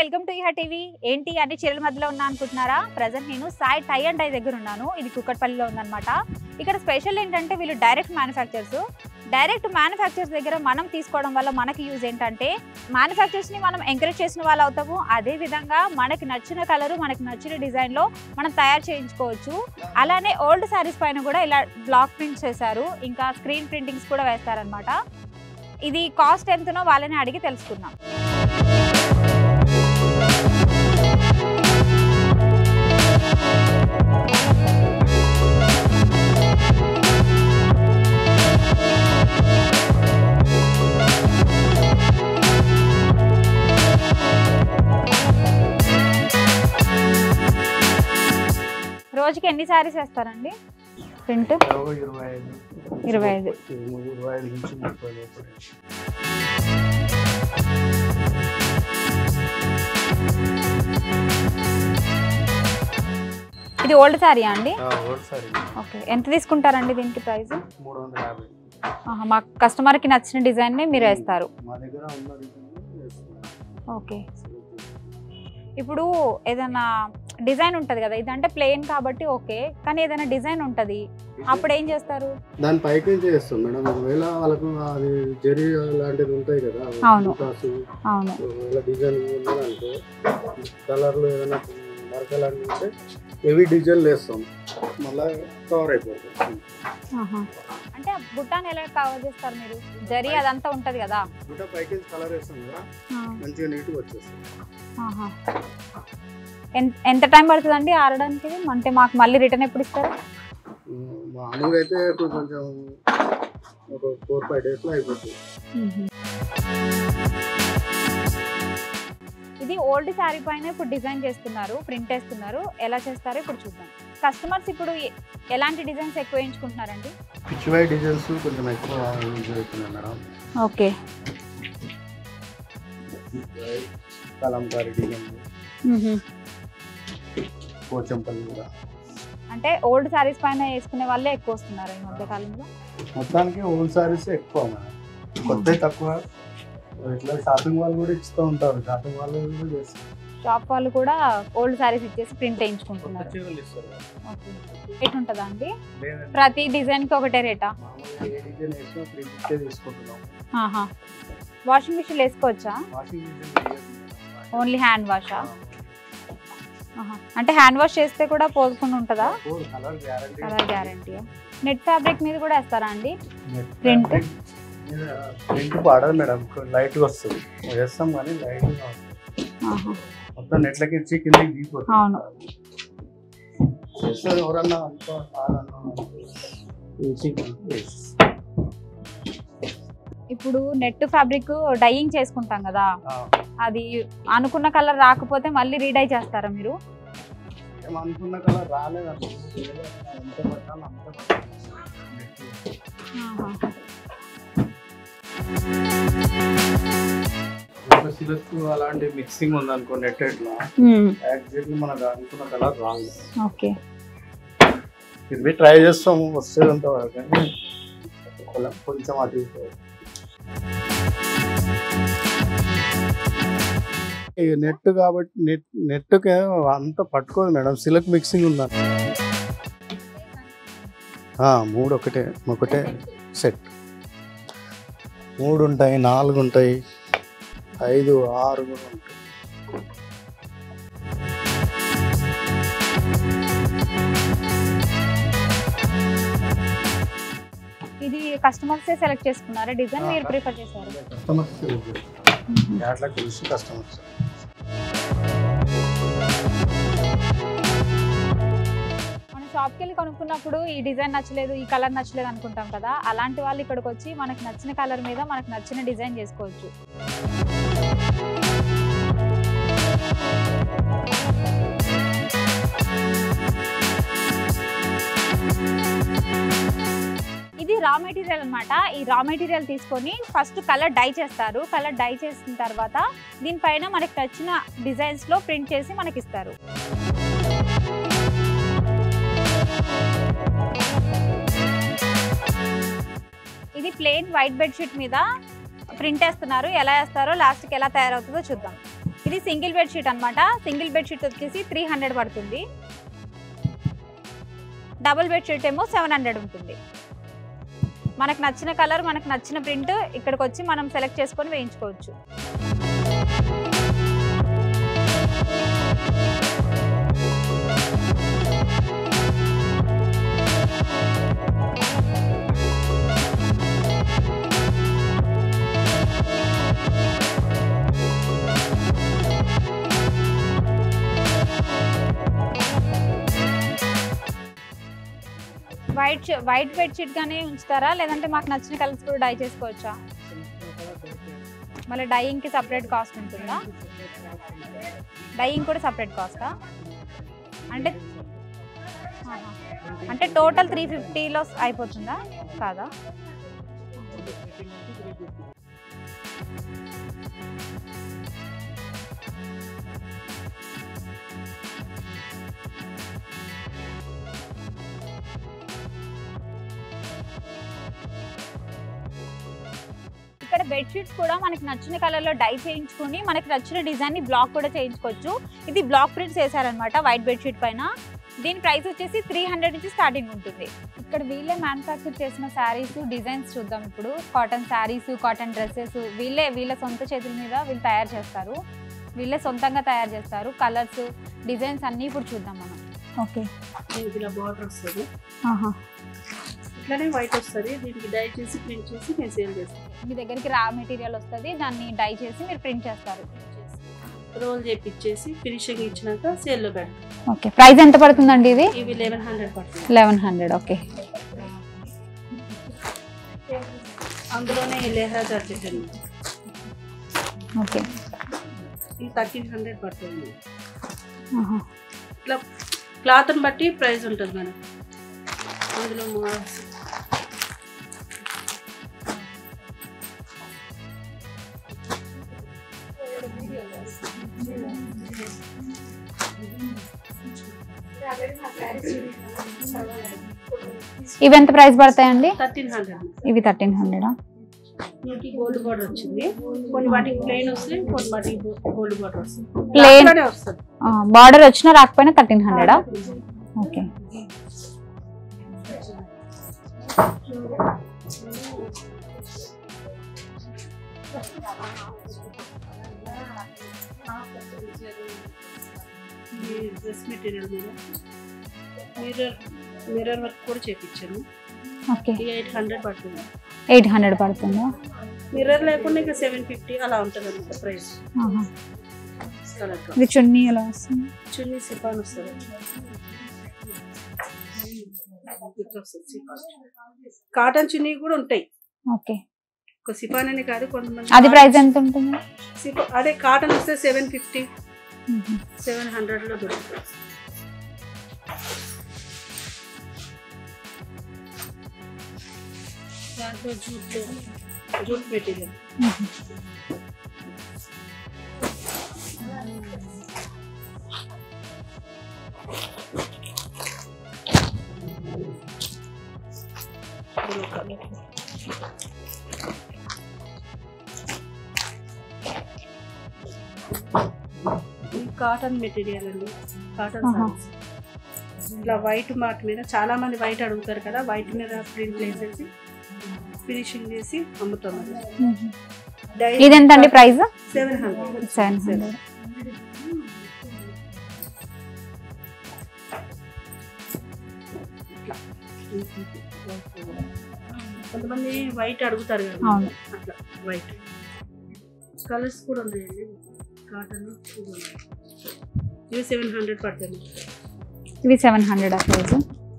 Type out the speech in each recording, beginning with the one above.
Welcome to ఇహా TV ఏంటి అన్ని చీరల మధ్యలో ఉన్నా అనుకుంటున్నారా ప్రజెంట్ నేను సాయి టై అండ్ డై దగ్గర ఉన్నాను ఇది కుక్కట్పల్లిలో ఉందన్నమాట ఇక్కడ స్పెషల్ ఏంటంటే వీళ్ళు డైరెక్ట్ మ్యానుఫ్యాక్చర్స్ డైరెక్ట్ మ్యానుఫ్యాక్చర్స్ దగ్గర మనం తీసుకోవడం వల్ల మనకి యూజ్ ఏంటంటే మ్యానుఫ్యాక్చర్స్ని మనం ఎంకరేజ్ చేసిన వాళ్ళు అవుతాము అదే విధంగా మనకి నచ్చిన కలరు మనకి నచ్చిన డిజైన్లో మనం తయారు చేయించుకోవచ్చు అలానే ఓల్డ్ శారీస్ పైన కూడా ఇలా బ్లాక్ ప్రింట్స్ చేశారు ఇంకా స్క్రీన్ ప్రింటింగ్స్ కూడా వేస్తారనమాట ఇది కాస్ట్ ఎంతనో వాళ్ళని అడిగి తెలుసుకుందాం రోజుకి ఎన్ని శారీస్ వేస్తారండి ప్రింట్ ఇరవై ఐదు ఇరవై ఐదు. ఇరవై ఐదు నుంచి ముప్పై లోపల ఇది ఓల్డ్ శారీ అండి ఒకసారి ఓకే ఎంత తీసుకుంటారండి దీనికి ప్రైస్ మూడు వందల యాభై మా కస్టమర్కి నచ్చిన డిజైన్ని మీరు వేస్తారు మా దగ్గర ఉన్న డిజైన్ వేస్తున్నాం. ఓకే ఇప్పుడు ఏదైనా డిజైన్ ఉంటుంది కదా ఇదంటే ప్లెయిన్ కాబట్టి ఓకే కానీ ఏదైనా డిజైన్ ఉంటుంది అప్పుడు ఏం చేస్తారు దాని పైకి చేస్తాం మేడం ఒకవేళ వాళ్ళకు అది జరి లాంటిది ఉంటాయి కదా అవును. బుటాసు, అవును ఒకవేళ డిజైన్ ఉన్నదనుకో కలర్లు ఏదైనా మరక లాంటివి ఉంటే హెవీ డిజైన్లు వేస్తాం మళ్ళీ కవర్ అయిపోతుంది ఆహా. అంటే ఆ బుట్టాన్ని ఎలా కవర్ చేస్తారు మీరు జరీ అదంతా ఉంటుంది కదా బుట్ట పైకి కలర్ వేస్తాం కదా ఆ, మంచిగా నీట్గా వచ్చేస్తుంది ఆహా. ఎన్- ఎంత టైం పడుతుందండి ఆరడానికి ఇది? అంటే మాకు మళ్ళీ రిటర్న్ ఎప్పుడు ఇస్తారు మామూలుగా అయితే ఇప్పుడు కొంచెం ఒక ఫోర్ ఫైవ్ డేస్లో అయిపోతుంది ఇది ఓల్డ్ శారీ పైన ఇప్పుడు డిజైన్ చేస్తున్నారు ప్రింట్ వేస్తున్నారు ఎలా చేస్తారో ఇప్పుడు చూద్దాం కస్టమర్స్ ఇప్పుడు ఎ- ఎలాంటి డిజైన్స్ ఎక్కువ వేయించుకుంటున్నారండి పిచ్ వై డిజైన్స్ కొంచెం ఎక్కువ యూజ్ అవుతున్నాయి madam okay Kalamkari design Pochampally కూడా అంటే ఓల్డ్ శారీస్ పైన వేసుకునే వాళ్ళే ఎక్కువ వస్తున్నారు ఈ మధ్య కాలంలో మొత్తానికి ఓల్డ్ సారీస్ ఎక్కువ మేడం కొత్త తక్కువ ఇట్లా షాపింగ్ వాళ్ళు కూడా ఇస్తూ ఉంటారు షాపింగ్ వాళ్ళు కూడా చేస్తారు షాప్ వాళ్ళు కూడా ఓల్డ్ శారీస్ ఇచ్చేసి ప్రింట్ కొత్త వేయించుకుంటున్నారు చీరలు ఇస్తారు ఓకే రేట్ ఉంటుందా అండి లేదండి ప్రతి డిజైన్కి ఒకటే రేటా మామూలుగా ఏ డిజైన్ వేసినా ప్రింట్ ఇచ్చే తీసుకుంటున్నాం ఆహా వాషింగ్ మిషన్ వేసుకోవచ్చా వాషింగ్ మిషన్ ఓన్లీ హ్యాండ్ వాషా అంటే హ్యాండ్ వాష్ చేస్తే కూడా పోకుండా ఉంటుందా colour guarantee colour guarantee net fabric మీద కూడా వేస్తారా అండి Print? ప్రింట్ పడదు మేడం లైట్ గా వస్తుంది వేస్తాం కానీ లైట్ గా వస్తుంది ఆహా. మొత్తం నెట్లకి ఇచ్చి కిందకి దిగిపోతుంది అవును. చేస్తారు ఎవరన్నా అనుకో కాదన్నా తీసి వేసి. ఇప్పుడు నెట్ ఫ్యాబ్రిక్ డైయింగ్ చేసుకుంటాం కదా ఆ, అది అనుకున్న కలర్ రాకపోతే మళ్ళీ రీడై చేస్తారా మీరు ఏమనుకున్న కలర్ రాలేదనుకో ఎంత పట్టాలి అంత పట్టాలి. ఒక సిల్క్ అలాంటి మిక్సింగ్ ఉందనుకో నెట్ ఇట్లా ఎగ్జాక్ట్లీ మనకు అనుకున్న కలర్ రాదు ఓకే ఇది ట్రై చేస్తాము వచ్చేదంత వరకు కానీ కొల- కొంచెం అటు ఇటు. ఈ నెట్ కాబట్టి నెట్ నెట్కి అంత పట్టుకోదు మేడం సిల్క్ మిక్సింగ్ ఉందా మూడు ఒకటే ఒకటే సెట్ మూడు ఉంటాయి నాలుగు ఉంటాయి ఐదు ఆరు కూడా ఉంటాయి ఇది కస్టమర్సే సెలెక్ట్ చేసుకున్నారా డిజైన్ మీరు ప్రిఫర్ చేశారు కస్టమర్స్ అట్లా తెలుసు కస్టమర్స్ మనం షాప్కి వెళ్ళి కొనుక్కున్నప్పుడు ఈ డిజైన్ నచ్చలేదు ఈ కలర్ నచ్చలేదు అనుకుంటాం కదా అలాంటి వాళ్ళు ఇక్కడికి వచ్చి మనకు నచ్చిన కలర్ మీద మనకు నచ్చిన డిజైన్ చేసుకోవచ్చు ఇది రా మెటీరియల్ అన్నమాట ఈ రా మెటీరియల్ తీసుకొని ఫస్ట్ కలర్ డై చేస్తారు కలర్ డై చేసిన తర్వాత దీనిపైన మనకి నచ్చిన డిజైన్స్ లో ప్రింట్ చేసి మనకి ఇస్తారు ఇది ప్లెయిన్ వైట్ బెడ్షీట్ మీద ప్రింట్ వేస్తున్నారు ఎలా వేస్తారో లాస్ట్కి ఎలా తయారవుతుందో చూద్దాం ఇది సింగిల్ బెడ్ షీట్ అనమాట సింగిల్ బెడ్ షీట్ వచ్చేసి త్రీ హండ్రెడ్ పడుతుంది డబుల్ బెడ్ షీట్ ఏమో సెవెన్ హండ్రెడ్ ఉంటుంది మనకు నచ్చిన కలర్ మనకు నచ్చిన ప్రింట్ ఇక్కడికి వచ్చి మనం సెలెక్ట్ చేసుకొని వేయించుకోవచ్చు వైట్ వైట్ బెడ్ షీట్ గానే ఉంచుతారా లేదంటే మాకు నచ్చిన కలర్స్ కూడా డై చేసుకోవచ్చా మళ్ళీ డైయింగ్ కి సపరేట్ కాస్ట్ ఉంటుందా డైయింగ్ కూడా సపరేట్ కాస్టా అంటే ఆహా. అంటే టోటల్ త్రీ ఫిఫ్టీలో అయిపోతుందా కాదా ఇక్కడ బెడ్షీట్స్ కూడా మనకి నచ్చిన కలర్లో డై చేయించుకొని మనకి నచ్చిన డిజైన్ని బ్లాక్ కూడా చేయించుకోవచ్చు ఇది బ్లాక్ ప్రింట్స్ వేసారనమాట వైట్ బెడ్షీట్ పైన దీని ప్రైస్ వచ్చేసి త్రీ హండ్రెడ్ నుంచి స్టార్టింగ్ ఉంటుంది ఇక్కడ వీళ్ళే మ్యానుఫ్యాక్చర్ చేసిన శారీస్ డిజైన్స్ చూద్దాం ఇప్పుడు కాటన్ శారీస్ కాటన్ డ్రెస్సెస్ వీళ్ళే వీళ్ళ సొంత చేతుల మీద వీళ్ళు తయారు చేస్తారు వీళ్ళే సొంతంగా తయారు చేస్తారు కలర్స్ డిజైన్స్ అన్నీ ఇప్పుడు చూద్దాం మనం ఓకే దీనికి ఇలా బార్డర్ వస్తుంది ఇట్లానే వైట్ వస్తుంది దీనికి డై చేసి ప్రింట్ చేసి నేను సేల్ చేస్తాను మీ దగ్గరికి రా మెటీరియల్ వస్తుంది దాన్ని డై చేసి మీరు ప్రింట్ చేస్తారు రోల్ చేపించేసి ఫినిషింగ్ ఇచ్చినాక సేల్లో పెడతాం ఓకే ప్రైస్ ఎంత పడుతుందండి ఇది ఇవి లెవెన్ హండ్రెడ్ పడుతుంది లెవెన్ హండ్రెడ్ ఓకే అందులోనే ఈ లెహరా జాకెట్ అండి ఓకే ఇది థర్టీన్ హండ్రెడ్ పడుతుంది ఇట్లా క్లాత్ని బట్టి ప్రైస్ ఉంటుంది మేడం అందులో మోడల్స్ ఇవి ఎంత ప్రైస్ పడతాయండి థర్టీన్ హండ్రెడ్ ఇవి థర్టీన్ హండ్రెడా దీనికి గోల్డ్ బార్డర్ వచ్చింది కొన్ని వాటికి ప్లెయిన్ వస్తాయి కొన్ని వాటికి గోల్డ్ బార్డర్ వస్తుంది Plain- ప్లెయిన్ వస్తుంది బార్డర్ వచ్చినా రాకపోయినా థర్టీన్ హండ్రెడా ఓకే ఈ డ్రెస్ మెటీరియల్ మీద మిర్రర్ మిర్రర్ వర్క్ కూడా చేపించాను ఓకే ఇది ఎయిట్ హండ్రెడ్ పడుతుంది ఎయిట్ హండ్రెడ్ పడుతుందా మిర్రర్ లేకుండా ఇక సెవెన్ ఫిఫ్టీ అలా ఉంటుంది అనమాట ప్రైస్ ఆహా. కలర్ ఇది చున్నీ ఎలా వస్తుంది చున్నీ సిఫాన్ వస్తుంది ఇట్లా వస్తుంది సిఫాన్ కాటన్ చున్నీ కూడా ఉంటాయి ఓకే ఒక సిఫాన్ అని కాదు కొంతమంది అది ప్రైస్ ఎంత ఉంటుంది సిఫా- అదే కాటన్ వస్తే సెవెన్ ఫిఫ్టీ సెవెన్ హండ్రెడ్లో దొరుకుతుంది దాంట్లో జూట్ జూట్ మెటీరియల్ ఇది కాటన్ మెటీరియల్ అండి కాటన్ ఆహా. సారీస్ ఇట్లా వైట్ మార్క్ మీద చాలా మంది వైట్ అడుగుతారు కదా వైట్ మీద ప్రింట్ వేసేసి ఫినిషింగ్ చేసి అమ్ముతాం ఇది ఎంతండి price seven hundred seven hundred కొంతమంది వైట్ అడుగుతారు కదా అవును అట్లా వైట్ కలర్స్ కూడా ఉన్నాయండి కాటన్ ఇవి సెవెన్ హండ్రెడ్ పడుతుంది ఇవి సెవెన్ హండ్రెడ్ ఆ ప్రైస్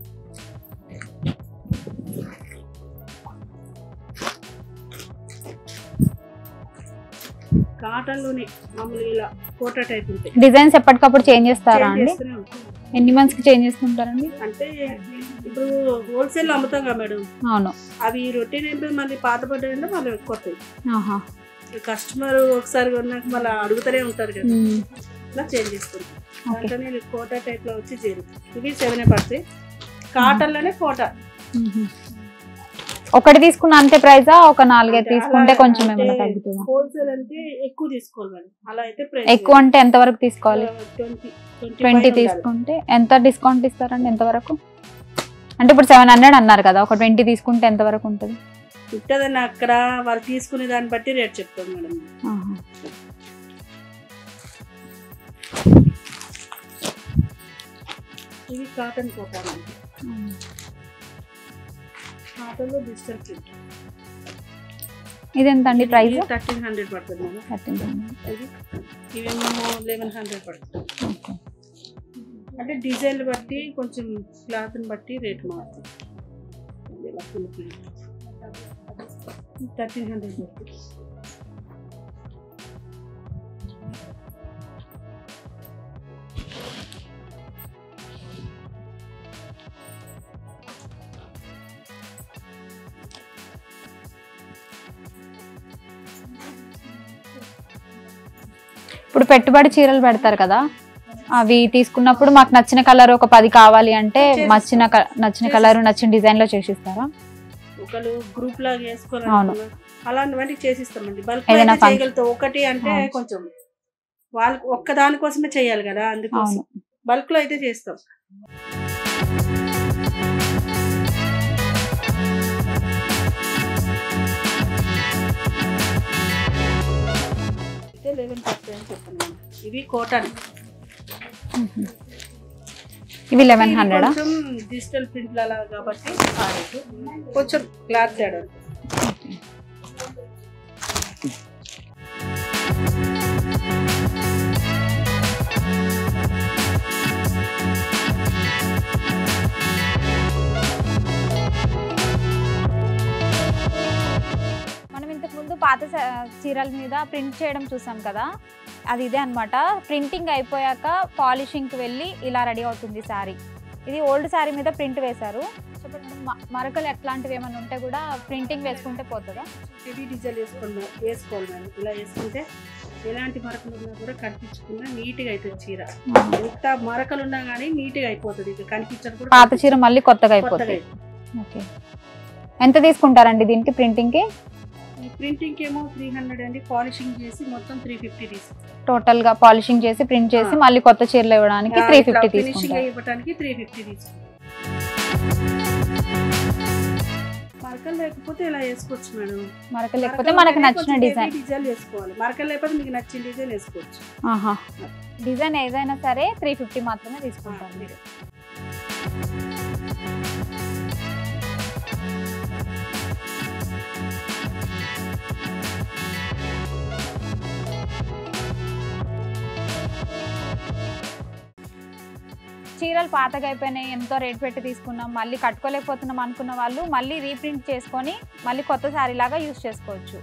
కాటన్ లోనే మామూలుగా ఇలా కోటా టైప్ ఉంటాయి డిజైన్స్ ఎప్పటికప్పుడు చేంజ్ చేస్తారా Change అండి చేస్తూనే ఉంటాం. ఎన్ని మంత్స్ కి చేంజ్ చేస్తుంటారండి అంటే ఇప్పుడు హోల్సేల్ అమ్ముతాం కదా మేడం అవును అవి రొటీన్ అయిపోయి మళ్ళీ పాత పడ్డాయంటే మళ్ళీ కొత్తాయి ఆహా కస్టమర్ ఒకసారి కొన్నాక మళ్ళీ అడుగుతూనే ఉంటారు కదా మ్మ్. ఇట్లా చేంజ్ చేసుకుంటాం ఓకే దాంట్లోనే కోటా టైప్ లో వచ్చి చేరు ఇవి సెవెన్ పడతాయి కాటన్ లోనే కోటా మ్మ్. ఒకటి తీసుకున్న అంతే ప్రైజా ఒక నాలుగైదు అంటే తీసుకుంటే అలా కొంచెం అంటే ఏమైనా తగ్గుతుందా హోల్సేల్ అంటే ఎక్కువ తీసుకోవాలి మేడం అలా అయితే ప్రైస్ ఎక్కువ అంటే ఎంత వరకు తీసుకోవాలి ట్వంటీ ట్వంటీ తీసుకుంటే ఎంత డిస్కౌంట్ ఇస్తారండి ఎంత వరకు అంటే ఇప్పుడు సెవెన్ హండ్రెడ్ అన్నారు కదా ఒక ట్వంటీ తీసుకుంటే ఎంత వరకు ఉంటుంది ఉంటుందని అక్కడ వాళ్ళు తీసుకునే దాన్ని బట్టి రేట్ చెప్తాం మేడం ఆహా. ఇది కాటన్ కోటా కాటన్లో డిజిటల్ ప్రింట్ ఇది ఎంత అండి ప్రైస్ థర్టీన్ హండ్రెడ్ పడుతుంది మేడం థర్టీన్ ఇది ఇవేమో లెవెన్ హండ్రెడ్ పడుతుంది అంటే డిజైన్ బట్టి కొంచెం క్లాత్ని బట్టి రేట్ మారుతుంది ఇలా ఫుల్ ప్రింట్ థర్టీన్ హండ్రెడ్ పడుతుంది ఇప్పుడు పెట్టుబడి చీరలు పెడతారు కదా అవి తీసుకున్నప్పుడు మాకు నచ్చిన కలర్ ఒక పది కావాలి అంటే నచ్చిన క- నచ్చిన కలర్ నచ్చిన డిజైన్ లో చేసిస్తారా ఒకరు గ్రూప్ లాగా అవును. వేసుకోవాలి అలాంటివంటి చేసిస్తామండి బల్క్ ఏదైనా function- చేయగలుగుతాం ఒకటి అంటే అవును. కొంచెం వాళ్ళకి ఒక్క దానికోసమే చేయాలి కదా అందుకోసం అవును బల్క్ లో అయితే చేస్తాం అయితే లెవెన్ థర్టీ అని చెప్పాను నేను. ఇవి కోటన్ మ్మ్. ఇవి లెవెన్ హండ్రెడా కొంచెం డిజిటల్ ప్రింట్ అలా కాబట్టి ఆ రేటు. కొంచెం క్లాత్ తేడా మనం ఇంతకు ముందు పాత స- చీరల మీద ప్రింట్ చేయడం చూసాం కదా అది ఇదే అన్నమాట ప్రింటింగ్ అయిపోయాక పాలిషింగ్కి వెళ్ళి ఇలా రెడీ అవుతుంది శారీ ఇది ఓల్డ్ శారీ మీద ప్రింట్ వేశారు చెప్పండి మ- మరకలు ఎట్లాంటివి ఏమైనా ఉంటే కూడా ప్రింటింగ్ వేసుకుంటే పోతుందా హెవీ డిజైన్ వేసుకున్నా వేసుకోవాలి మేడం ఇలా వేసుకుంటే ఎలాంటి మరకలు ఉన్నా కూడా కనిపించకుండా నీట్గా అవుతుంది చీర ఎంత మరకలు ఉన్నా కానీ నీట్గా అయిపోతుంది ఇక కనిపించదు కూడా పాత చీర మళ్ళీ కొత్తగా కొత్తగా అయిపోతుంది ఓకే ఎంత తీసుకుంటారండి దీనికి ప్రింటింగ్కి ఈ ప్రింటింగ్ ఏమో త్రీ హండ్రెడ్ అండి పాలిషింగ్ చేసి మొత్తం త్రీ ఫిఫ్టీ తీసుకుంటాం టోటల్ గా పాలిషింగ్ చేసి ప్రింట్ చేసి ఆ. మళ్ళీ కొత్త చీరలు ఇవ్వడానికి త్రీ ఫిఫ్టీ ఫినిషింగ్ తీసుకుంటారు ఇవ్వడానికి త్రీ ఫిఫ్టీ తీసుకుంటాం మరకలు లేకపోతే ఇలా వేసుకోవచ్చు మేడం మరక లేకపోతే మనకు నచ్చిన డిజైన్ డిజైన్ వేసుకోవాలి మరకలు లేకపోతే మీకు నచ్చిన డిజైన్ వేసుకోవచ్చు ఆహా డిజైన్ ఏదైనా సరే త్రీ ఫిఫ్టీ మాత్రమే తీసుకుంటాం మీరు చీరలు పాతగా అయిపోయినాయి ఎంతో రేట్ పెట్టి తీసుకున్నాం మళ్ళీ కట్టుకోలేకపోతున్నాం అనుకున్న వాళ్ళు మళ్ళీ రీప్రింట్ చేసుకొని మళ్ళీ కొత్త శారీ లాగా యూస్ చేసుకోవచ్చు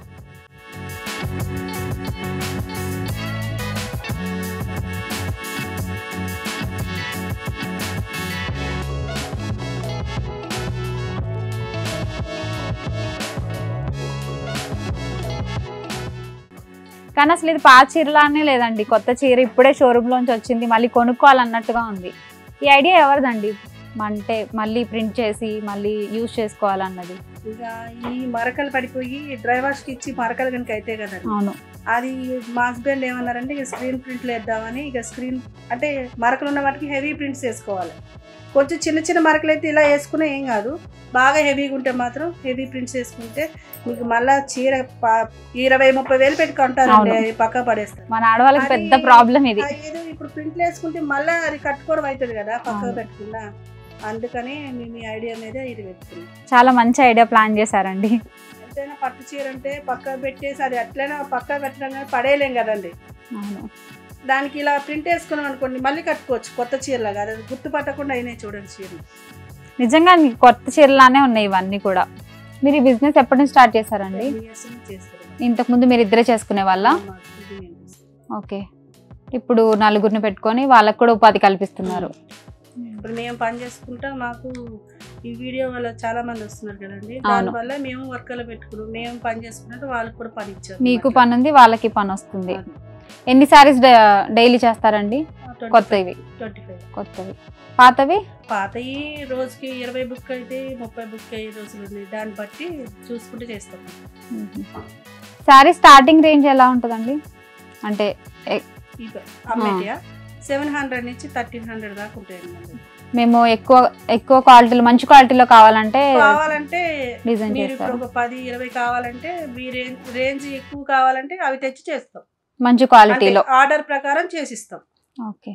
కానీ అసలు ఇది పాత చీరలానే లేదండి కొత్త చీర ఇప్పుడే షోరూమ్ లోంచి వచ్చింది మళ్ళీ కొనుక్కోవాలన్నట్టుగా ఉంది ఈ ఐడియా ఎవరిదండి అంటే మళ్ళీ ప్రింట్ చేసి మళ్ళీ యూజ్ చేసుకోవాలన్నది ఇక ఈ మరకలు పడిపోయి డ్రైవర్స్కి ఇచ్చి మరకలు కనుక అయితే కదండి అవును అది మా హస్బెండ్ ఏమన్నారంటే ఇక స్క్రీన్ ప్రింట్లు వేద్దామని ఇక స్క్రీన్ అంటే మరకలు ఉన్న వాటికి హెవీ ప్రింట్స్ వేసుకోవాలి కొంచెం చిన్న చిన్న మరకలు అయితే ఇలా వేసుకునే ఏం కాదు బాగా హెవీగా ఉంటే మాత్రం హెవీ ప్రింట్స్ వేసుకుంటే మీకు మళ్ళా చీర ప- ఇరవై ముప్పై వేలు పెట్టి కొంటారండి అవును. అవి పక్కా పడేస్తారు మన ఆడవాళ్ళకి అది- పెద్ద ప్రాబ్లం ఇది ఆ ఏదో ఇప్పుడు ప్రింట్లు వేసుకుంటే మళ్ళీ అది కట్టుకోవడం అవుతుంది కదా పక్కకు అవును. పెట్టకుండా అందుకని మేము మీ ఐడియా మీద ఇది పెట్టుకున్నాం చాలా మంచి ఐడియా ప్లాన్ చేశారండి ఎంతైనా పట్టు చీర అంటే పక్క పెట్టేసి అది ఎట్లయినా పక్క పెట్టడం కానీ పడేయలేం కదండి అవును దానికి ఇలా ప్రింట్ వేసుకున్నాం అనుకోండి మళ్ళీ కట్టుకోవచ్చు కొత్త చీరలాగా అది గుర్తుపట్టకుండా అయినాయి చూడండి చీరలు నిజంగా మీకు కొత్త చీరలానే ఉన్నాయి ఇవన్నీ కూడా మీరు ఈ బిజినెస్ ఎప్పటి నుంచి స్టార్ట్ చేశారండి Ten years నుంచి చేస్తారు ఇంతకు ముందు మీరు ఇద్దరే చేసుకునే వాళ్ళ మా husband నేను చేస్తాను. ఓకే ఇప్పుడు నలుగురిని పెట్టుకొని వాళ్ళకు కూడా ఉపాధి కల్పిస్తున్నారు ఇప్పుడు మేము పని చేసుకుంటా మాకు ఈ వీడియో వల్ల చాలా మంది వస్తున్నారు కదండి అవును. దానివల్ల మేము వర్కర్లు పెట్టుకున్నాం మేము పని చేసుకున్నట్టు వాళ్ళకి కూడా పని ఇచ్చారు మీకు పని ఉంది వాళ్ళకి పని వస్తుంది ఎన్ని సారీస్ డైలీ చేస్తారండి కొత్తవి ట్వంటీ ఫైవ్ కొత్తవి పాతవి పాతయి రోజుకి ఇరవై బుక్ అయితే ముప్పై బుక్ అయ్యే రోజులు ఉన్నాయి దాన్ని బట్టి చూసుకుంటే చేస్తాం శారీ స్టార్టింగ్ రేంజ్ ఎలా ఉంటుందండి అంటే ఇక అమ్మేటియా సెవెన్ హండ్రెడ్ నుంచి థర్టీన్ హండ్రెడ్ దాకా ఉంటాయి మేము ఎక్కువ ఎక్కువ క్వాలిటీలో మంచి క్వాలిటీలో కావాలంటే కావాలంటే డిజైన్ మీరు ఇప్పుడు చేస్తారు ఒక పది ఇరవై కావాలంటే మీ రేంజ్ రేంజ్ ఎక్కువ కావాలంటే అవి తెచ్చి చేస్తాం మంచి అంటే క్వాలిటీలో ఆర్డర్ ప్రకారం చేసిస్తాం ఓకే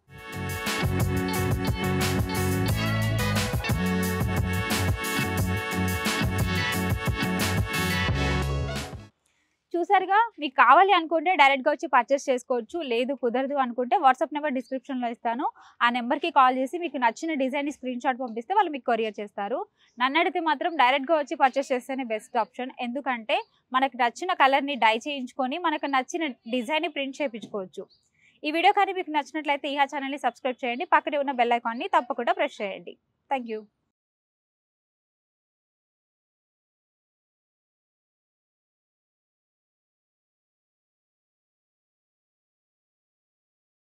చూసారుగా మీకు కావాలి అనుకుంటే డైరెక్ట్గా వచ్చి పర్చేస్ చేసుకోవచ్చు లేదు కుదరదు అనుకుంటే వాట్సాప్ నెంబర్ డిస్క్రిప్షన్లో ఇస్తాను ఆ నెంబర్కి కాల్ చేసి మీకు నచ్చిన డిజైన్ స్క్రీన్ షాట్ పంపిస్తే వాళ్ళు మీకు కొరియర్ చేస్తారు నన్ను అడిగితే మాత్రం డైరెక్ట్గా వచ్చి పర్చేస్ చేస్తేనే బెస్ట్ ఆప్షన్ ఎందుకంటే మనకు నచ్చిన కలర్ని డై చేయించుకొని మనకు నచ్చిన డిజైన్ని ప్రింట్ చేయించుకోవచ్చు ఈ వీడియో కానీ మీకు నచ్చినట్లయితే ఈ ఛానల్ని సబ్స్క్రైబ్ చేయండి పక్కనే ఉన్న బెల్ ఐకాన్ని తప్పకుండా ప్రెస్ చేయండి థ్యాంక్ యూ